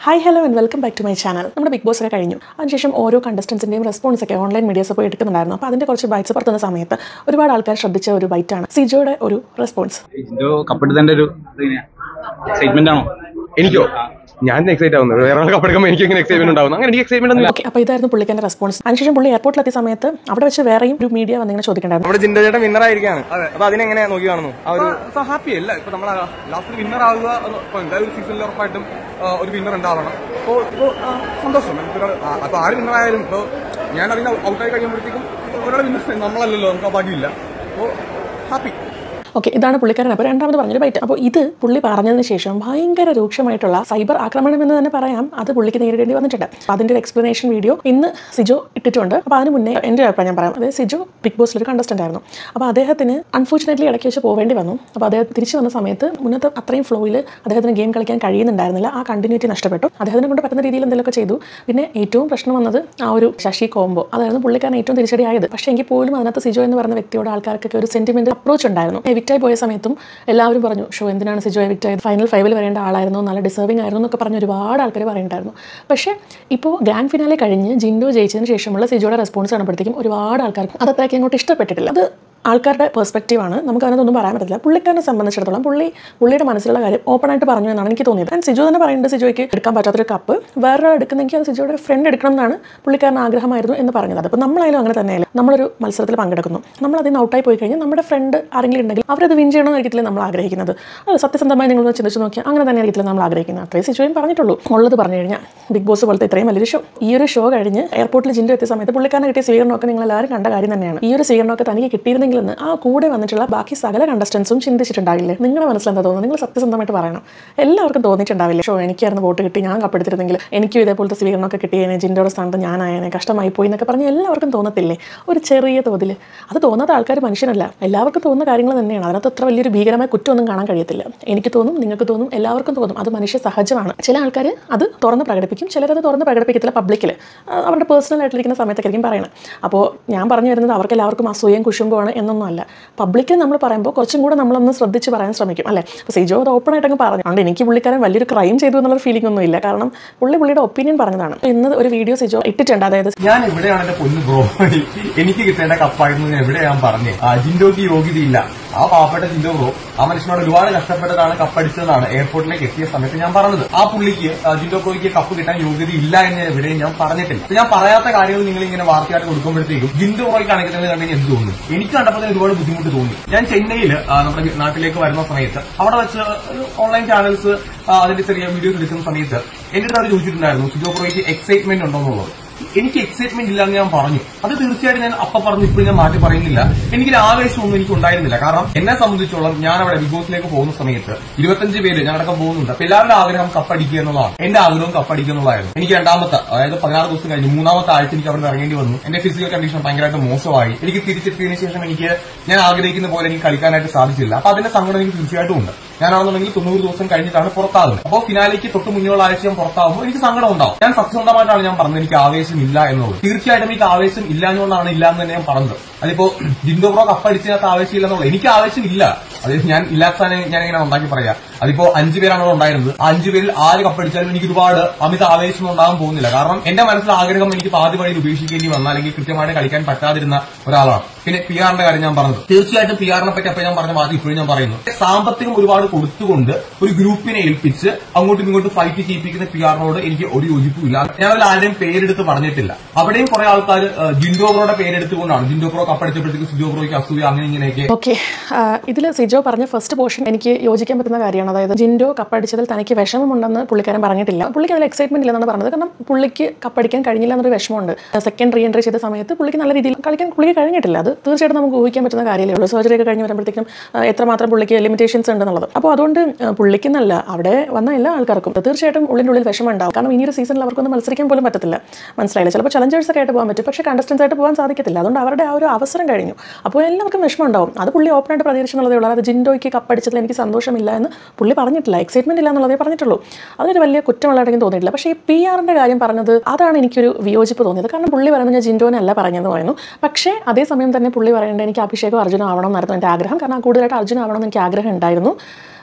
hi hello and welcome back to my channel നമ്മുടെ Bigg Boss ഒക്കെ കഴിഞ്ഞു അതിനുശേഷം ഓരോ കണ്ടസ്റ്റൻസിൻ്റെയും റെസ്പോൺസ് ഒക്കെ ഓൺലൈൻ മീഡിയസ് പോയി എടുക്കുന്നുണ്ടായിരുന്നു അപ്പോൾ അതിൻ്റെ കുറച്ച് ബൈറ്റ്സ് പുറത്തുന്ന സമയത്ത് ഒരുപാട് ആൾക്കാർ ശ്രദ്ധിച്ച ഒരു ബൈറ്റാണ് സിജോയുടെ ഒരു റെസ്പോൺസ് ഇതിന്റെ കപ്പെടുത്തതിന്റെ ഒരു എക്സൈറ്റ്മെന്റ് ആണോ എനിക്കോ ഞാൻ എക്സൈറ്റ് ആവുന്നത് വേറെ ആൾ കപ്പെടുക്കുമ്പോൾ എനിക്ക് എങ്ങനെ എക്സൈറ്റ്മെന്റ് ഉണ്ടാവുന്നു അങ്ങനെ എനിക്ക് എക്സൈറ്റ്മെന്റ് ഒന്നും ഓക്കെ അപ്പോൾ ഇതായിരുന്നു പുള്ളിക്കാൻ്റെ റെസ്പോൺസ് അതിനുശേഷം പുള്ളി എയർപോർട്ടിലെത്തിയ സമയത്ത് അവിടെ വെച്ച് വേറെയും ഒരു മീഡിയ വന്നിങ്ങനെ ചോദിക്കേണ്ടായിരുന്നു നമ്മുടെ ജിൻഡോ ചേട്ടൻ വിന്നർ ആയിരിക്കാണ് അപ്പൊ അതിനെങ്ങനെ നോക്കി കാണുന്നു ആ ഒരു ഹാപ്പി അല്ല ഇപ്പൊ നമ്മൾ ലാസ്റ്റ് വിന്നർ ആകുക എന്ന് ഇപ്പൊ എന്തായാലും സീസണിൽ ഉറപ്പായിട്ടും ആ, ഒരു വിന്നർ ഉണ്ടാവണം അപ്പോ ഇപ്പോ ആ, സന്തോഷം നമുക്ക് ഒരാൾ- ആ, അപ്പൊ ആര് വിന്നർ ആയാലും ഇപ്പോ ഞാൻ അതിന് ഔട്ടായി കഴിയുമ്പോഴത്തേക്കും ഒരാൾ വിന്നർ നമ്മളല്ലല്ലോ നമുക്ക് ആ ഭാഗ്യമില്ല അപ്പോ ഹാപ്പി ഓക്കെ ഇതാണ് പുള്ളിക്കാരൻ അപ്പോൾ രണ്ടാമത് പറഞ്ഞൊരു ബൈറ്റ് അപ്പോൾ ഇത് പുള്ളി പറഞ്ഞതിന് ശേഷം ഭയങ്കര രൂക്ഷമായിട്ടുള്ള സൈബർ ആക്രമണം എന്ന് തന്നെ പറയാം അത് പുള്ളിക്ക് നേരിടേണ്ടി വന്നിട്ടുണ്ട് അപ്പോൾ അതിൻ്റെ ഒരു എക്സ്പ്ലനേഷൻ വീഡിയോ ഇന്ന് സിജോ ഇട്ടിട്ടുണ്ട് അപ്പോൾ അതിന് മുന്നേ എൻ്റെ ഒരു അഭിപ്രായം ഞാൻ പറയാം അതായത് സിജോ ബിഗ് ബോസിൽ ഒരു കണ്ടസ്റ്റൻ്റ് ആയിരുന്നു അപ്പോൾ അദ്ദേഹത്തിന് അൺഫോർച്ചുനേറ്റ്ലി ഇടയ്ക്ക് വെച്ച് പോവേണ്ടി വന്നു അപ്പോൾ അദ്ദേഹം തിരിച്ചു വന്ന സമയത്ത് മുന്നത്തെ അത്രയും ഫ്ലോയിൽ അദ്ദേഹത്തിന് ഗെയിം കളിക്കാൻ കഴിയുന്നുണ്ടായിരുന്നില്ല ആ കണ്ടിന്യൂറ്റി നഷ്ടപ്പെട്ടു അദ്ദേഹത്തിനെ കൊണ്ട് പറ്റുന്ന രീതിയിൽ എന്തെങ്കിലുമൊക്കെ ചെയ്തു പിന്നെ ഏറ്റവും പ്രശ്നം വന്നത് ആ ഒരു ശശി കോംബോ അതായിരുന്നു പുള്ളിക്കാരൻ ഏറ്റവും തിരിച്ചടിയായത് പക്ഷേ എങ്കിൽ പോലും അതിനകത്ത് സിജോ എന്ന് പറയുന്ന വ്യക്തിയോട് ആൾക്കാർക്കൊക്കെ ഒരു സെന്റിമെന്റ് അപ്രോച്ച് ഉണ്ടായിരുന്നു എവിക്റ്റായി പോയ സമയത്തും എല്ലാവരും പറഞ്ഞു ഷോ എന്തിനാണ് സിജോ എവിക്റ്റ് ആയത് ഫൈനൽ ഫൈവിൽ വരേണ്ട ആളായിരുന്നു നല്ല ഡിസേർവിംഗ് ആയിരുന്നു എന്നൊക്കെ പറഞ്ഞ് ഒരുപാട് ആൾക്കാർ പറയുന്നുണ്ടായിരുന്നു പക്ഷേ ഇപ്പോൾ ഗ്രാൻഡ് ഫിനാലെ കഴിഞ്ഞ് ജിൻഡോ ജയിച്ചതിന് ശേഷമുള്ള സിജോയുടെ റെസ്പോൺസ് കാണുമ്പോഴത്തേക്കും ഒരുപാട് ആൾക്കാർക്ക് അത് അത്രയ്ക്ക് അങ്ങോട്ട് ഇഷ്ടപ്പെട്ടിട്ടില്ല അത് ആൾക്കാരുടെ പെർസ്പെക്റ്റീവാണ് നമുക്ക് അതിനൊന്നും പറയാൻ പറ്റില്ല പുള്ളിക്കാരനെ സംബന്ധിച്ചിടത്തോളം പുള്ളി പുള്ളിയുടെ മനസ്സിലുള്ള കാര്യം ഓപ്പൺ ആയിട്ട് പറഞ്ഞു എന്നാണ് എനിക്ക് തോന്നിയത് ഞാൻ സിജോ തന്നെ പറയുന്നുണ്ട് സിജോയ്ക്ക് എടുക്കാൻ പറ്റാത്തൊരു കപ്പ് വേറൊരാൾ എടുക്കുന്നെങ്കിൽ അത് സിജോയുടെ ഒരു ഫ്രണ്ട് എടുക്കണം എന്നാണ് പുള്ളിക്കാരൻ ആഗ്രഹമായിരുന്നു എന്ന് പറഞ്ഞത് അതിപ്പോൾ നമ്മളായാലും അങ്ങനെ തന്നെയല്ലേ നമ്മളൊരു മത്സരത്തിൽ പങ്കെടുക്കുന്നു നമ്മൾ അതിന് ഔട്ടായി പോയി കഴിഞ്ഞാൽ നമ്മുടെ ഫ്രണ്ട് ആരെങ്കിലും ഉണ്ടെങ്കിൽ അവരത് വിൻ ചെയ്യണമെന്നായിരിക്കില്ല നമ്മൾ ആഗ്രഹിക്കുന്നത് അത് സത്യസന്ധമായി നിങ്ങൾ ചിന്തിച്ച് നോക്കിയാൽ അങ്ങനെ തന്നെ ആയിരിക്കില്ല നമ്മൾ ആഗ്രഹിക്കുന്നത് അത്രയും സിജോയും പറഞ്ഞിട്ടുള്ളൂ ഉള്ളത് പറഞ്ഞു കഴിഞ്ഞാൽ ബിഗ് ബോസ് പോലത്തെ ഇത്രയും വലിയൊരു ഷോ ഈ ഒരു ഷോ കഴിഞ്ഞ് എയർപോർട്ടിൽ ജിൻഡു എത്തിയ സമയത്ത് പുള്ളിക്കാരനെ കിട്ടിയ സ്വീകരണമൊക്കെ നിങ്ങൾ എല്ലാവരും കണ്ട കാര്യം തന്നെയാണ് ഈ ഒരു സ്വീകരണമൊക്കെ തനിക്ക് കിട്ടിയിരുന്നെങ്കിൽ എന്ന് ആ കൂടെ വന്നിട്ടുള്ള ബാക്കി സകല കണ്ടസ്റ്റൻസും ചിന്തിച്ചിട്ടുണ്ടാവില്ലേ നിങ്ങളുടെ മനസ്സിൽ എന്താ തോന്നുന്നത് നിങ്ങൾ സത്യസന്ധമായിട്ട് പറയണം എല്ലാവർക്കും തോന്നിയിട്ടുണ്ടാവില്ലേ ഷോ എനിക്കായിരുന്നു വോട്ട് കിട്ടി ഞാൻ കപ്പെടുത്തിരുന്നെങ്കിൽ എനിക്കും ഇതേപോലത്തെ സ്വീകരണമൊക്കെ കിട്ടിയേനെ ജിൻഡോയുടെ സ്ഥാനത്ത് ഞാനായേനെ കഷ്ടമായി പോയി എന്നൊക്കെ പറഞ്ഞ് എല്ലാവർക്കും തോന്നത്തില്ലേ ഒരു ചെറിയ തോതിൽ അത് തോന്നാത്ത ആൾക്കാർ മനുഷ്യനല്ല എല്ലാവർക്കും തോന്നുന്ന കാര്യങ്ങൾ തന്നെയാണ് അതിനകത്ത് അത്ര വലിയൊരു ഭീകരമായ കുറ്റമൊന്നും കാണാൻ കഴിയത്തില്ല എനിക്ക് തോന്നും നിങ്ങൾക്ക് തോന്നും എല്ലാവർക്കും തോന്നും അത് മനുഷ്യ സഹജമാണ് ചില ആൾക്കാർ അത് തുറന്ന് പ്രകടിപ്പിക്കും ചിലരത് തുറന്ന് പ്രകടിപ്പിക്കത്തില്ല പബ്ലിക്കിൽ അവരുടെ പേഴ്സണൽ ആയിട്ടിരിക്കുന്ന സമയത്തൊക്കെ ആയിരിക്കും പറയണം അപ്പോൾ ഞാൻ പറഞ്ഞു വരുന്നത് അവർക്ക് എല്ലാവർക്കും അസൂയം കുശുമ്പമാണ് എന്നൊന്നുമല്ല പബ്ലിക്കിൽ നമ്മൾ പറയുമ്പോൾ കുറച്ചും കൂടെ നമ്മളൊന്ന് ശ്രദ്ധിച്ച് പറയാൻ ശ്രമിക്കും അല്ലേ അപ്പോൾ സിജോ അത് ഓപ്പൺ ആയിട്ട് അങ്ങ് പറഞ്ഞു അതുകൊണ്ട് എനിക്ക് പുള്ളിക്കാരൻ വലിയൊരു ക്രൈം ചെയ്തു എന്നുള്ള ഫീലിംഗ് ഒന്നും ഇല്ല കാരണം പുള്ളി പുള്ളിയുടെ ഒപ്പീനിയൻ പറഞ്ഞതാണ് ഇന്ന് ഒരു വീഡിയോ സിജോ ഇട്ടിട്ടുണ്ട് അതായത് ഞാൻ എവിടെയാണ് എന്റെ പൊന്നു ബ്രോ എനിക്ക് കിട്ടേണ്ട കപ്പായിരുന്നു ഞാൻ എവിടെ ഞാൻ പറഞ്ഞേ ആ ജിൻഡോക്ക് യോഗ്യതയില്ല ആ പാവപ്പെട്ട ജിൻഡോ ബ്രോ ആ മനുഷ്യനോട് ഒരുപാട് കഷ്ടപ്പെട്ടതാണ് കപ്പടിച്ചതെന്നാണ് എയർപോർട്ടിലേക്ക് എത്തിയ സമയത്ത് ഞാൻ പറഞ്ഞത് ആ പുള്ളിക്ക് ആ ജിൻഡോ ബ്രോയ്ക്ക് കപ്പ് കിട്ടാൻ യോഗ്യത ഇല്ല എന്ന് ഞാൻ എവിടെയും ഞാൻ പറഞ്ഞിട്ടില്ല അപ്പൊ ഞാൻ പറയാത്ത കാര്യങ്ങൾ നിങ്ങൾ ഇങ്ങനെ വാർത്തയായിട്ട് കൊടുക്കുമ്പോഴത്തേക്കും ജിൻഡോ ബ്രോയ്ക്ക് കാണിക്കുന്നത് കണ്ടെങ്കിൽ എന്ത് തോന്നുന്നു എനിക്ക് കണ്ടപ്പോൾ തന്നെ ഒരുപാട് ബുദ്ധിമുട്ട് തോന്നി ഞാൻ ചെന്നൈയിൽ നമ്മുടെ നാട്ടിലേക്ക് വരുന്ന സമയത്ത് അവിടെ വെച്ച് ഓൺലൈൻ ചാനൽസ് അതിന്റെ ചെറിയ വീഡിയോസ് എടുക്കുന്ന സമയത്ത് എന്റെ അടുത്ത് അവർ ചോദിച്ചിട്ടുണ്ടായിരുന്നു സുജോ ബ്രോയ്ക്ക് എക്സൈറ്റ്മെന്റ് ഉണ്ടോ എന്നുള്ളത് എനിക്ക് എക്സൈറ്റ്മെന്റ് ഇല്ല എന്ന് ഞാൻ പറഞ്ഞു അത് തീർച്ചയായിട്ടും ഞാൻ അപ്പ പറഞ്ഞു ഇപ്പോൾ ഞാൻ മാറ്റി പറയുന്നില്ല എനിക്കൊരു ആവേശമൊന്നും എനിക്ക് ഉണ്ടായിരുന്നില്ല കാരണം എന്നെ സംബന്ധിച്ചോളം ഞാൻ അവിടെ ബിഗ് ബോസിലേക്ക് പോകുന്ന സമയത്ത് ഇരുപത്തഞ്ച് പേര് ഞങ്ങളൊക്കെ പോകുന്നുണ്ട് അപ്പൊ എല്ലാവരുടെ ആഗ്രഹം കപ്പടിക്കുക എന്നുള്ളതാണ് എന്റെ ആഗ്രഹവും കപ്പടിക്കുക എന്നുള്ളതായിരുന്നു എനിക്ക് രണ്ടാമത്തെ അതായത് പതിനാറ് ദിവസം കഴിഞ്ഞ് മൂന്നാമത്തെ ആഴ്ച എനിക്ക് അവിടെ ഇറങ്ങേണ്ടി വന്നു എന്റെ ഫിസിക്കൽ കണ്ടീഷൻ ഭയങ്കരമായിട്ട് മോശമായി എനിക്ക് തിരിച്ചെത്തിയതിനു ശേഷം എനിക്ക് ഞാൻ ആഗ്രഹിക്കുന്ന പോലെ എനിക്ക് കളിക്കാനായിട്ട് സാധിച്ചില്ല അപ്പൊ അതിന്റെ സങ്കടം എനിക്ക് തീർച്ചയായിട്ടും ഉണ്ട് ഞാനാണെന്നുണ്ടെങ്കിൽ തൊണ്ണൂറ് ദിവസം കഴിഞ്ഞിട്ടാണ് പുറത്താകുന്നത് അപ്പോൾ ഫിനാലേക്ക് തൊട്ട് മുന്നുള്ള ആഴ്ച ഞാൻ പുറത്താകുമ്പോൾ എനിക്ക് സങ്കടം ഉണ്ടാവും ഞാൻ സത്യസന്ധമായിട്ടാണ് ഞാൻ പറഞ്ഞത് എനിക്ക് ആവേശം ഇല്ല എന്നുള്ളത് തീർച്ചയായിട്ടും എനിക്ക് ആവേശം ഇല്ല എന്നുകൊണ്ടാണ് ഇല്ല എന്ന് തന്നെ ഞാൻ പറഞ്ഞത് അതിപ്പോ ജിൻഡോ ബ്രോ കപ്പടിച്ചതിനകത്ത് ആവേശം ഇല്ലെന്നുള്ളത് എനിക്ക് ആവേശം ഇല്ല അത് ഞാൻ ഇല്ലാത്ത സാധനം ഞാൻ ഇങ്ങനെ ഉണ്ടാക്കി പറയാ അതിപ്പോ അഞ്ചു പേരാണ് അവിടെ ഉണ്ടായിരുന്നത് ആ അഞ്ചു പേരിൽ ആര് കപ്പടിച്ചാലും എനിക്ക് ഒരുപാട് അമിത ആവേശം ഉണ്ടാകാൻ പോകുന്നില്ല കാരണം എന്റെ മനസ്സിൽ ആഗ്രഹം എനിക്ക് പാതി വഴിയിൽ ഉപേക്ഷിക്കേണ്ടി വന്ന അല്ലെങ്കിൽ കൃത്യമായിട്ട് കളിക്കാൻ പറ്റാതിരുന്ന ഒരാളാണ് പിന്നെ പി ആറിന്റെ കാര്യം ഞാൻ പറഞ്ഞത് തീർച്ചയായിട്ടും പി ആറിനെ പറ്റി അപ്പൊ ഞാൻ പറഞ്ഞ മാറ്റി ഇപ്പോഴും ഞാൻ പറയുന്നു സാമ്പത്തികം ഒരുപാട് കൊടുത്തുകൊണ്ട് ഒരു ഗ്രൂപ്പിനെ ഏൽപ്പിച്ച് അങ്ങോട്ടും ഇങ്ങോട്ടും ഫൈറ്റ് ചെയ്യിപ്പിക്കുന്ന പി ആറിനോട് എനിക്ക് ഒരു യോജിപ്പുമില്ല ഞാൻ അതിൽ ആരുടെയും പേരെടുത്ത് പറഞ്ഞിട്ടില്ല അവിടെയും കുറെ ആൾക്കാർ ജിൻഡോ ബ്രോയുടെ പേരെടുത്തുകൊണ്ടാണ് ജിൻഡോ ബ്രോ കപ്പടിച്ചപ്പോഴത്തേക്ക് സിജോ ബ്രോയ്ക്ക് അസൂയ അങ്ങനെ ഇങ്ങനെയൊക്കെ ഓക്കെ ഇതിൽ സിജോ പറഞ്ഞ ഫസ്റ്റ് പോർഷൻ എനിക്ക് യോജിക്കാൻ പറ്റുന്ന കാര്യമാണ് അതായത് ജിൻഡോ കപ്പടിച്ചതിൽ തനിക്ക് വിഷമമുണ്ടെന്ന് പുള്ളിക്കാരൻ പറഞ്ഞിട്ടില്ല പുള്ളിക്ക് അതിൽ എക്സൈറ്റ്മെന്റ് ഇല്ലെന്നാണ് പറഞ്ഞത് കാരണം പുള്ളിക്ക് കപ്പടിക്കാൻ കഴിഞ്ഞില്ല എന്നൊരു വിഷമമുണ്ട് സെക്കൻഡ് റീ എൻട്രി ചെയ്ത സമയത്ത് പുള്ളിക്ക് നല്ല രീതിയിൽ കളിക്കാൻ പുള്ളിക്ക് കഴിഞ്ഞിട്ടില്ല അത് തീർച്ചയായിട്ടും നമുക്ക് ഊഹിക്കാൻ പറ്റുന്ന കാര്യമേ ഉള്ളൂ സർജറി ഒക്കെ കഴിഞ്ഞ് വരുമ്പോഴത്തേക്കും ആ, എത്രമാത്രം പുള്ളിക്ക് ലിമിറ്റേഷൻസ് ഉണ്ടെന്നുള്ളത് അപ്പോൾ അതുകൊണ്ട് ആ, പുള്ളിക്കെന്നല്ല അവിടെ വന്ന എല്ലാ ആൾക്കാർക്കും തീർച്ചയായിട്ടും ഉള്ളിൻ്റെ ഉള്ളിൽ വിഷമം ഉണ്ടാവും കാരണം ഇനിയൊരു സീസണിൽ അവർക്കൊന്നും മത്സരിക്കാൻ പോലും പറ്റത്തില്ല മനസ്സിലായില്ല ചിലപ്പോൾ ചലഞ്ചേഴ്സ് ഒക്കെ ആയിട്ട് പോകാൻ പറ്റും പക്ഷേ കണ്ടസ്റ്റൻസ് ആയിട്ട് പോകാൻ സാധിക്കത്തില്ല അതുകൊണ്ട് അവരുടെ ആ ഒരു അവസരം കഴിഞ്ഞു അപ്പോൾ എല്ലാവർക്കും വിഷമം ഉണ്ടാവും അത് പുള്ളി ഓപ്പണായിട്ട് പ്രതികരിച്ചെന്നുള്ളതേ ഉള്ളൂ അത് ജിൻഡോയ്ക്ക് കപ്പടിച്ചതിൽ എനിക്ക് സന്തോഷമില്ല എന്ന് പുള്ളി പറഞ്ഞിട്ടില്ല എക്സൈറ്റ്മെന്റ് ഇല്ല എന്നുള്ളതേ പറഞ്ഞിട്ടുള്ളൂ അതൊരു വലിയ കുറ്റമുള്ളതായിട്ടും തോന്നിയിട്ടില്ല പക്ഷേ ഈ പി ആറിൻ്റെ കാര്യം പറഞ്ഞത് അതാണ് എനിക്കൊരു വിയോജിപ്പ് തോന്നിയത് കാരണം പുള്ളി പറയുന്നത് ഞാൻ ജിൻഡോനെ അല്ല പറഞ്ഞെന്ന് പറയുന്നു പക്ഷേ അതേസമയം തന്നെ പുള്ളി പറയേണ്ടത് എനിക്ക് അഭിഷേകം അർജുന ആവണം എന്നായിരുന്നു എൻ്റെ ആഗ്രഹം കാരണം കൂടുതലായിട്ട് അർജുന ആവണം എന്ന് എനിക്ക് ആഗ്രഹം ഉണ്ടായിരുന്നു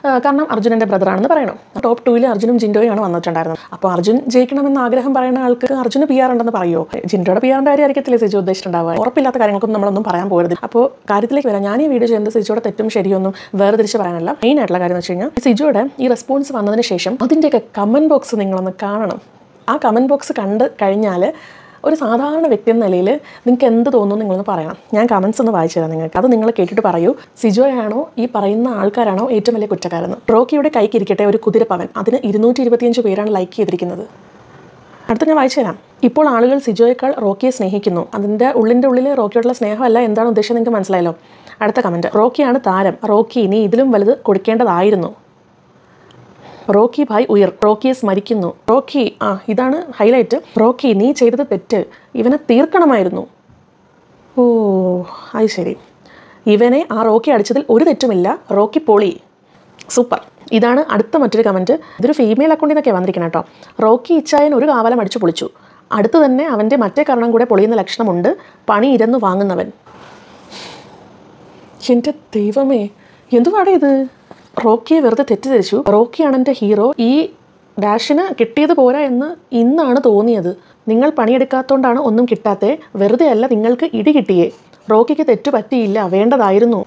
ആ, കാരണം അർജുനൻ്റെ ബ്രദറാണെന്ന് പറയണം ടോപ്പ് ടൂവിൽ അർജുനും ജിൻഡോയാണ് വന്നിട്ടുണ്ടായിരുന്നത് അപ്പോൾ അർജുൻ ജയിക്കണമെന്ന് ആഗ്രഹം പറയുന്ന ആൾക്ക് അർജുന് പി ആർ ഉണ്ടെന്ന് പറയുമോ ജിൻഡോയുടെ പി ആറിൻ്റെ കാര്യമായിരിക്കത്തില്ലേ സിജു ഉദ്ദേശിച്ചിട്ടുണ്ടാവുക ഉറപ്പില്ലാത്ത കാര്യങ്ങൾക്കൊന്നും നമ്മളൊന്നും പറയാൻ പോകരുത് അപ്പോൾ കാര്യത്തിലേക്ക് വരാം ഞാൻ ഈ വീഡിയോ ചെയ്യുന്നത് സിജോയുടെ തെറ്റും ശരിയൊന്നും വേർതിരിച്ച് പറയാനല്ല മെയിൻ ആയിട്ടുള്ള കാര്യം എന്ന് വെച്ച് കഴിഞ്ഞാൽ ഈ സിജോയുടെ ഈ റെസ്പോൺസ് വന്നതിന് ശേഷം അതിൻ്റെയൊക്കെ കമൻറ്റ് ബോക്സ് നിങ്ങളൊന്ന് കാണണം ആ കമൻറ്റ് ബോക്സ് കണ്ട് കഴിഞ്ഞാൽ ഒരു സാധാരണ വ്യക്തി എന്ന നിലയിൽ നിങ്ങൾക്ക് എന്ത് തോന്നുന്നു നിങ്ങളൊന്ന് പറയണം ഞാൻ കമൻസ് ഒന്ന് വായിച്ചു തരാം നിങ്ങൾക്ക് അത് നിങ്ങൾ കേട്ടിട്ട് പറയൂ സിജോയാണോ ഈ പറയുന്ന ആൾക്കാരാണോ ഏറ്റവും വലിയ കുറ്റക്കാരെന്ന് റോക്കിയുടെ കൈക്കിരിക്കട്ടെ ഒരു കുതിരപ്പവൻ അതിന് ഇരുന്നൂറ്റി ഇരുപത്തിയഞ്ച് പേരാണ് ലൈക്ക് ചെയ്തിരിക്കുന്നത് അടുത്ത ഞാൻ വായിച്ചു തരാം ഇപ്പോൾ ആളുകൾ സിജോയേക്കാൾ റോക്കിയെ സ്നേഹിക്കുന്നു അതിൻ്റെ ഉള്ളിൻ്റെ ഉള്ളിൽ റോക്കിയോടുള്ള സ്നേഹമല്ല എന്താണ് ഉദ്ദേശം നിങ്ങൾക്ക് മനസ്സിലായല്ലോ അടുത്ത കമൻറ്റ് റോക്കിയാണ് താരം റോക്കി ഇനി ഇതിലും വലുത് കൊടുക്കേണ്ടതായിരുന്നു റോക്കി ഭായ് ഉയർ റോക്കിയെ സ്മരിക്കുന്നു റോക്കി ആ ഇതാണ് ഹൈലൈറ്റ് റോക്കി നീ ചെയ്തത് തെറ്റ് ഇവനെ തീർക്കണമായിരുന്നു ഓ അത് ശരി ഇവനെ ആ റോക്കി അടിച്ചതിൽ ഒരു തെറ്റുമില്ല റോക്കി പൊളി സൂപ്പർ ഇതാണ് അടുത്ത മറ്റൊരു കമൻറ്റ് ഇതൊരു ഫീമെയിൽ അക്കൗണ്ടിൽ നിന്നൊക്കെ വന്നിരിക്കണം കേട്ടോ റോക്കി ഇച്ചായൻ ഒരു കാവലം അടിച്ചു പൊളിച്ചു അടുത്ത് തന്നെ അവൻ്റെ മറ്റേ കാരണം കൂടെ പൊളിയുന്ന ലക്ഷണമുണ്ട് പണി ഇരന്നു വാങ്ങുന്നവൻ എൻ്റെ ദൈവമേ എന്തുവാടെ ഇത് റോക്കിയെ വെറുതെ തെറ്റിദ്ധരിച്ചു റോക്കിയാണ് എൻ്റെ ഹീറോ ഈ ഡാഷിന് കിട്ടിയത് പോരാ എന്ന് ഇന്നാണ് തോന്നിയത് നിങ്ങൾ പണിയെടുക്കാത്തോണ്ടാണ് ഒന്നും കിട്ടാത്തേ വെറുതെ അല്ല നിങ്ങൾക്ക് ഇടി കിട്ടിയേ റോക്കിക്ക് തെറ്റു പറ്റിയില്ല വേണ്ടതായിരുന്നു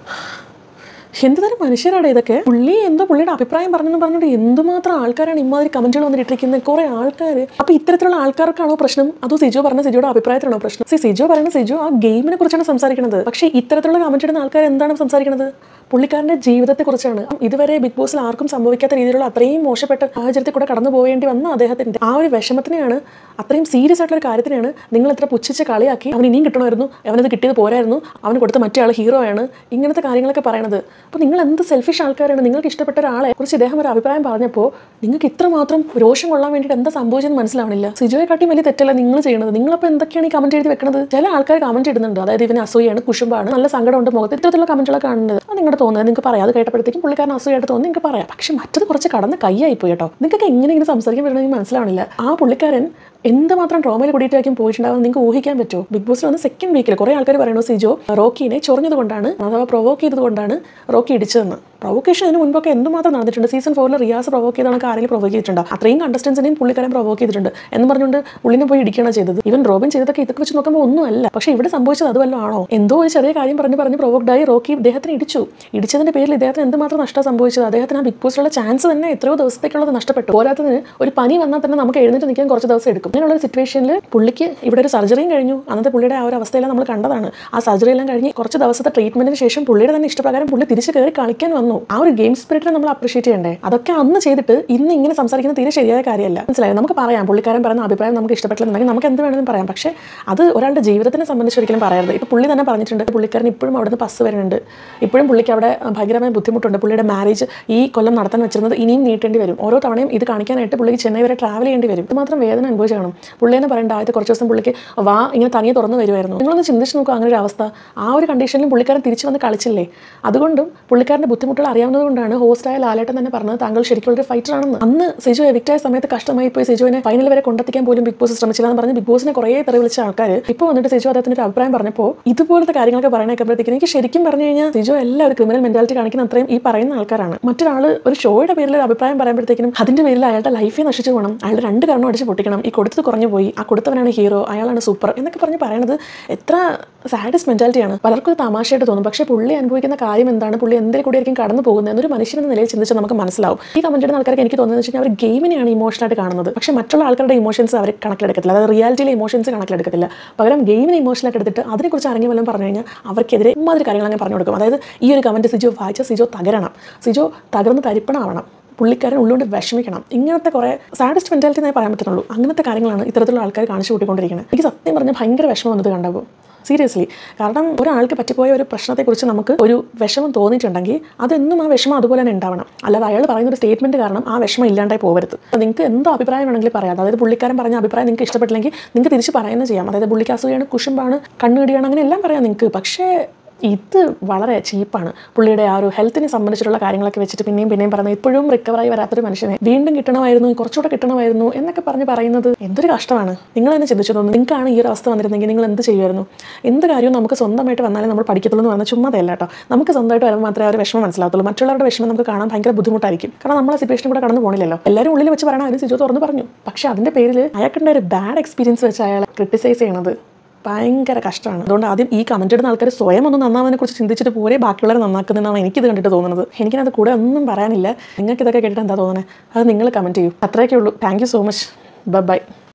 എന്ത് തരം മനുഷ്യരാണ് ഇതൊക്കെ പുള്ളി എന്തോ പുള്ളിയുടെ അഭിപ്രായം പറഞ്ഞെന്ന് പറഞ്ഞിട്ട് എന്തുമാത്രം ആൾക്കാരാണ് ഇമാതിരി കമന്റുകൾ വന്നിട്ടിരിക്കുന്നത് കുറെ ആൾക്കാർ അപ്പൊ ഇത്തരത്തിലുള്ള ആൾക്കാർക്കാണോ പ്രശ്നം അതോ സിജോ പറഞ്ഞ സിജോയുടെ അഭിപ്രായത്തിലാണോ പ്രശ്നം സി സിജോ പറയുന്ന സിജോ ആ ഗെയിമിനെ കുറിച്ചാണ് സംസാരിക്കുന്നത് പക്ഷേ ഇത്തരത്തിലുള്ള കമന്റ് ഇടുന്ന ആൾക്കാർ എന്താണ് സംസാരിക്കുന്നത് പുള്ളിക്കാരന്റെ ജീവിതത്തെക്കുറിച്ചാണ് ഇതുവരെ ബിഗ് ബോസിൽ ആർക്കും സംഭവിക്കാത്ത രീതിയിലുള്ള അത്രയും മോശപ്പെട്ട സാഹചര്യത്തിൽ കൂടെ കടന്നു പോവേണ്ടി വന്ന അദ്ദേഹത്തിന്റെ ആ ഒരു വിഷമത്തിനെയാണ് അത്രയും സീരിയസ് ആയിട്ടുള്ള ഒരു കാര്യത്തിനെയാണ് നിങ്ങൾ ഇത്ര പുച്ഛിച്ച് കളിയാക്കി അവൻ ഇനിയും കിട്ടണമായിരുന്നു അവനത് കിട്ടിയത് പോരായിരുന്നു അവന് കൊടുത്ത മറ്റേ ആൾ ഹീറോ ആണ് ഇങ്ങനത്തെ കാര്യങ്ങളൊക്കെ പറയണത് അപ്പോൾ നിങ്ങൾ എന്ത് സെൽഫിഷ് ആൾക്കാരാണ് നിങ്ങൾക്ക് ഇഷ്ടപ്പെട്ട ഒരാളെ കുറിച്ച് ഇദ്ദേഹം ഒരു അഭിപ്രായം പറഞ്ഞപ്പോൾ നിങ്ങൾക്ക് ഇത്രമാത്രം രോഷം കൊള്ളാൻ വേണ്ടിയിട്ട് എന്താ സംഭവിച്ചെന്ന് മനസ്സിലാവണില്ല സിജോയെ കാട്ടി വലിയ തെറ്റല്ല നിങ്ങൾ ചെയ്യുന്നത് നിങ്ങളപ്പോൾ എന്തൊക്കെയാണ് ഈ കമന്റ് എഴുതി വെക്കുന്നത് ചില ആൾക്കാർ കമന്റ് ഇടുന്നുണ്ട് അതായത് ഇവന് അസൂയാണ് കുശുമ്പാണ് നല്ല സങ്കടമുണ്ട് മുഖത്ത് ഇത്തരത്തിലുള്ള കമന്റുകളൊക്കെ കാണുന്നത് അത് നിങ്ങളുടെ തോന്നുന്നത് നിങ്ങൾക്ക് പറയാം അത് കേട്ടപ്പോഴത്തേക്കും പുള്ളിക്കാരൻ അസൂയായിട്ട് തോന്നി നിങ്ങൾക്ക് പറയാം പക്ഷെ മറ്റത് കുറച്ച് കടന്ന് കൈയായി പോയി കേട്ടോ നിങ്ങൾക്ക് എങ്ങനെ ഇങ്ങനെ സംസാരിക്കാൻ പറ്റണമെങ്കിൽ മനസ്സിലാവണില്ല ആ പുള്ളിക്കാരൻ എന്തുമാത്രം ട്രോമയിൽ കൂടിയിട്ടായിരിക്കും പോയിട്ടുണ്ടാവും നിങ്ങൾക്ക് ഊഹിക്കാൻ പറ്റുമോ ബിഗ് ബോസിൽ വന്ന് സെക്കൻഡ് വീക്കിൽ കുറേ ആൾക്കാർ പറയുന്നു സിജോ റോക്കിനെ ചൊറിഞ്ഞത് കൊണ്ടാണ് അഥവാ പ്രൊവോക്ക് ചെയ്തത് കൊണ്ടാണ് റോക്കി ഇടിച്ചതെന്ന് പ്രൊവോക്കേഷൻ അതിന് മുൻപൊക്കെ എന്തുമാത്രം നടന്നിട്ടുണ്ട് സീസൺ ഫോറിൽ റിയാസ് പ്രൊവോക്ക് ചെയ്താണ് ആരെങ്കിലും പ്രൊവോക്ക് ചെയ്തിട്ടുണ്ട് അത്രയും കണ്ടസ്റ്റൻസിനെയും പുള്ളിക്കാരൻ പ്രൊവോക്ക് ചെയ്തിട്ടുണ്ട് എന്ന് പറഞ്ഞുകൊണ്ട് ഉള്ളിനെ പോയി ഇടിക്കുകയാണ് ചെയ്തത് ഇവൻ റോബിൻ ചെയ്തതൊക്കെ ഇതൊക്കെ വെച്ച് നോക്കുമ്പോൾ ഒന്നുമല്ല പക്ഷേ ഇവിടെ സംഭവിച്ചത് അത് വല്ലതും ആണോ എന്തോ ഒരു ചെറിയ കാര്യം പറഞ്ഞ് പറഞ്ഞ് പ്രൊവോക്ഡ് ആയി റോക്കി ഇദ്ദേഹത്തിന് ഇടിച്ചു ഇടിച്ചതിന്റെ പേരിൽ ഇദ്ദേഹത്തിന് എന്തുമാത്രം നഷ്ടം സംഭവിച്ചത് അദ്ദേഹത്തിന് ആ ബിഗ് ബോസിലുള്ള ചാൻസ് തന്നെ എത്രയോ ദിവസത്തേക്കുള്ളത് നഷ്ടപ്പെട്ടു പോരാത്തതിന് ഒരു പനി വന്നാൽ തന്നെ നമുക്ക് എഴുന്നേറ്റ് നിൽക്കാൻ കുറച്ച് ദിവസം എടുക്കും അങ്ങനെയുള്ള ഒരു സിറ്റുവേഷനിൽ പുള്ളിക്ക് ഇവിടെ ഒരു സർജറിയും കഴിഞ്ഞു അന്നത്തെ പുള്ളിയുടെ ആ ഒരു അവസ്ഥയെല്ലാം നമ്മൾ കണ്ടതാണ് ആ സർജറി എല്ലാം കഴിഞ്ഞ് കുറച്ച് ദിവസത്തെ ട്രീറ്റ്മെന്റിന് ശേഷം പുള്ളിയുടെ തന്നെ ഇഷ്ടപ്രകാരം പുള്ളി തിരിച്ച് കയറി കളിക്കാൻ വന്നു ആ ഒരു ഗെയിം സ്പിരിറ്റിനെ നമ്മൾ അപ്രീഷിയേറ്റ് ചെയ്യണ്ടേ അതൊക്കെ അന്ന് ചെയ്തിട്ട് ഇന്ന് ഇങ്ങനെ സംസാരിക്കുന്നത് തീരെ ശരിയായ കാര്യമല്ല മനസ്സിലായോ നമുക്ക് പറയാം പുള്ളിക്കാരൻ പറയുന്ന അഭിപ്രായം നമുക്ക് ഇഷ്ടപ്പെട്ടില്ലെന്നുണ്ടെങ്കിൽ നമുക്ക് എന്ത് വേണമെങ്കിലും പറയാം പക്ഷേ അത് ഒരാളുടെ ജീവിതത്തിനെ സംബന്ധിച്ച് ഒരിക്കലും പറയരുത് ഇപ്പോൾ പുള്ളി തന്നെ പറഞ്ഞിട്ടുണ്ട് പുള്ളിക്കാരൻ ഇപ്പോഴും അവിടെ നിന്ന് പസ് വരുന്നുണ്ട് ഇപ്പോഴും പുള്ളിക്ക് അവിടെ ഭയങ്കരമായ ബുദ്ധിമുട്ടുണ്ട് പുള്ളിയുടെ മാരേജ് ഈ കൊല്ലം നടത്താൻ വെച്ചിരുന്നത് ഇനിയും നീട്ടേണ്ടി വരും ഓരോ തവണയും ഇത് കാണിക്കാനായിട്ട് പുള്ളിക്ക് ചെന്നൈ വരെ ട്രാവൽ ചെയ്യേണ്ടി വരും ഇത് മാത്രം വേദന അനുഭവിച്ച് കാണും പുള്ളി തന്നെ പറയേണ്ട ആദ്യത്തെ കുറച്ച് ദിവസം പുള്ളിക്ക് വാ ഇങ്ങനെ തനിയെ തുറന്നു വരുമായിരുന്നു നിങ്ങളൊന്ന് ചിന്തിച്ച് നോക്കുക അങ്ങനെ ഒരു അവസ്ഥ ആ ഒരു കണ്ടീഷനിലും പുള്ളിക്കാരൻ തിരിച്ചു വന്ന് കളിച്ചില്ലേ അതുകൊണ്ടും പുള്ളിക്കാരൻ്റെ ബുദ്ധിമുട്ടുകൾ അറിയാവുന്നതുകൊണ്ടാണ് ഹോസ്റ്റായ ലാലേട്ടൻ തന്നെ പറഞ്ഞത് താങ്കൾ ശരിക്കും ഒരു ഫൈറ്റർ ആണെന്ന് അന്ന് സിജു എവിക്റ്റായ സമയത്ത് കഷ്ടമായി പോയി സിജുവിനെ ഫൈനൽ വരെ കൊണ്ടെത്തിക്കാൻ പോലും ബിഗ് ബോസ് ശ്രമിച്ചില്ല എന്ന് പറഞ്ഞ് ബിഗ് ബോസിനെ കുറേ തെറി വിളിച്ച ആൾക്കാർ ഇപ്പോൾ വന്നിട്ട് സിജു അദ്ദേഹത്തിന്റെ ഒരു അഭിപ്രായം പറഞ്ഞപ്പോൾ ഇതുപോലത്തെ കാര്യങ്ങളൊക്കെ പറയണേക്കുമ്പോഴത്തേക്കും എനിക്ക് ശരിക്കും പറഞ്ഞു കഴിഞ്ഞാൽ സിജു എല്ലാം ഒരു ക്രിമിനൽ മെന്റാലിറ്റി കാണിക്കുന്ന അത്രയും ഈ പറയുന്ന ആൾക്കാരാണ് മറ്റൊരാൾ ഒരു ഷോയുടെ പേരിൽ ഒരു അഭിപ്രായം പറയുമ്പോഴത്തേക്കും അതിന്റെ പേരിൽ അയാളുടെ ലൈഫേ നശിച്ചു പോകണം അയാളുടെ രണ്ട് കണ്ണും അടിച്ച് പൊട്ടിക്കണം ഈ കൊടുത്തത് കുറഞ്ഞു പോയി ആ കൊടുത്തവനാണ് ഹീറോ അയാളാണ് സൂപ്പർ എന്നൊക്കെ പറഞ്ഞ് പറയണത് എത്ര സാഡസ് മെന്റാലിറ്റിയാണ് പലർക്കും ഇത് തമാശയായിട്ട് തോന്നും പക്ഷേ പുള്ളി അനുഭവിക്കുന്ന കാര്യം എന്താണ് പുള്ളി എന്തിൽ കൂടി ആയിരിക്കും കടന്നു പോകുന്നത് എന്നൊരു മനുഷ്യൻ എന്ന നിലയിൽ ചിന്തിച്ചാൽ നമുക്ക് മനസ്സിലാവും ഈ കമന്റ് ഇടുന്ന ആൾക്കാർക്ക് എനിക്ക് തോന്നുന്നത് വെച്ച് കഴിഞ്ഞാൽ അവർ ഗെയിമിനെയാണ് ഇമോഷനായിട്ട് കാണുന്നത് പക്ഷേ മറ്റുള്ള ആൾക്കാരുടെ ഇമോഷൻസ് അവർ കണക്കിലെടുക്കത്തില്ല അതായത് റിയാലിറ്റിയിലെ ഇമോഷൻസ് കണക്കിലെടുക്കത്തില്ല പകരം ഗെയിമിനെ ഇമോഷനായിട്ട് എടുത്തിട്ട് അതിനെക്കുറിച്ച് ആരെങ്കിലും വല്ലതും പറഞ്ഞു കഴിഞ്ഞാൽ അവർക്കെതിരെ ഇമാതിരി കാര്യങ്ങൾ അങ്ങനെ പറഞ്ഞു കൊടുക്കും അതായത് ഈ ഒരു കമന്റ് സിജോ വായിച്ച സിജോ തകരണം സിജോ തകർന്ന് തരിപ്പണമാവണം പുള്ളിക്കാരൻ ഉള്ളുകൊണ്ട് വിഷമിക്കണം ഇങ്ങനത്തെ കുറേ സാഡസ്റ്റ് മെൻറ്റാലിറ്റി എന്നേ പറയാൻ പറ്റുന്നുള്ളൂ അങ്ങനത്തെ കാര്യങ്ങളാണ് ഇത്തരത്തിലുള്ള ആൾക്കാർ കാണിച്ചു കൂട്ടിക്കൊണ്ടിരിക്കുന്നത് എനിക്ക് സത്യം പറഞ്ഞാൽ ഭയങ്കര വിഷമം വന്നത് കണ്ടപ്പോൾ സീരിയസ്ലി കാരണം ഒരാൾക്ക് പറ്റിപ്പോയ ഒരു പ്രശ്നത്തെക്കുറിച്ച് നമുക്ക് ഒരു വിഷമം തോന്നിയിട്ടുണ്ടെങ്കിൽ അതെന്നും ആ വിഷമം അതുപോലെ തന്നെ ഉണ്ടാവണം അല്ലാതെ അയാൾ പറയുന്ന ഒരു സ്റ്റേറ്റ്മെന്റ് കാരണം ആ വിഷമം ഇല്ലാണ്ടായി പോകരുത് നിങ്ങൾക്ക് എന്തോ അഭിപ്രായം വേണമെങ്കിലും പറയാം അതായത് പുള്ളിക്കാരൻ പറഞ്ഞ അഭിപ്രായം നിങ്ങൾക്ക് ഇഷ്ടപ്പെട്ടില്ലെങ്കിൽ നിങ്ങൾക്ക് തിരിച്ച് പറയുന്നത് ചെയ്യാം അതായത് പുള്ളിക്ക് അസൂയാണ് കുശുമ്പാണ് കണ്ണുകടിയാണ് അങ്ങനെ എല്ലാം പറയാം നിങ്ങൾക്ക് പക്ഷേ ഇത് വളരെ ചീപ്പാണ് പുള്ളിയുടെ ആ ഒരു ഹെൽത്തിനെ സംബന്ധിച്ചിട്ടുള്ള കാര്യങ്ങളൊക്കെ വെച്ചിട്ട് പിന്നെയും പിന്നെയും പറയുന്നത് ഇപ്പോഴും റിക്കവറായി വരാത്തൊരു മനുഷ്യനെ വീണ്ടും കിട്ടണമായിരുന്നു കുറച്ചുകൂടെ കിട്ടണമായിരുന്നു എന്നൊക്കെ പറഞ്ഞ് പറയുന്നത് എന്തൊരു കഷ്ടമാണ് നിങ്ങൾ തന്നെ ചിന്തിച്ചു തോന്നുന്നു നിങ്ങൾക്കാണ് ഈ ഒരു അവസ്ഥ വന്നിരുന്നെങ്കിൽ നിങ്ങൾ എന്ത് ചെയ്യുമായിരുന്നു എന്ത് കാര്യവും നമുക്ക് സ്വന്തമായിട്ട് വന്നാലേ നമ്മൾ പഠിക്കത്തുള്ളൂ എന്ന് പറഞ്ഞാൽ ചുമ്മാതല്ല കേട്ടോ നമുക്ക് സ്വന്തമായിട്ട് വരുമ്പോൾ മാത്രമേ ആ ഒരു വിഷമം മനസ്സിലാകത്തുള്ളൂ മറ്റുള്ളവരുടെ വിഷമം നമുക്ക് കാണാൻ ഭയങ്കര ബുദ്ധിമുട്ടായിരിക്കും കാരണം നമ്മൾ ആ സിറ്റുവേഷൻ കൂടെ കടന്നു പോകണില്ലല്ലോ എല്ലാവരും ഉള്ളിൽ വെച്ച് പറയണം അതിന് സിജോ തുറന്ന് പറഞ്ഞു പക്ഷേ അതിൻ്റെ പേരിൽ അയാൾക്കുണ്ട ഒരു ബാഡ് എക്സ്പീരിയൻസ് വെച്ച് അയാളെ ക്രിട്ടിസൈസ് ചെയ്യണത് ഭയങ്കര കഷ്ടമാണ് അതുകൊണ്ട് ആദ്യം ഈ കമന്റ് ഇടുന്ന ആൾക്കാർ സ്വയം ഒന്ന് നന്നാവതിനെ കുറിച്ച് ചിന്തിച്ചിട്ട് പോരെ ബാക്കിയുള്ളവരെ നന്നാക്കുന്നതെന്നാണ് എനിക്കിത് കണ്ടിട്ട് തോന്നുന്നത് എനിക്കത് കൂടെ ഒന്നും പറയാനില്ല നിങ്ങൾക്ക് ഇതൊക്കെ കേട്ടിട്ട് എന്താ തോന്നുന്നത് അത് നിങ്ങൾ കമന്റ് ചെയ്യൂ അത്രയൊക്കെ ഉള്ളൂ thank you so much by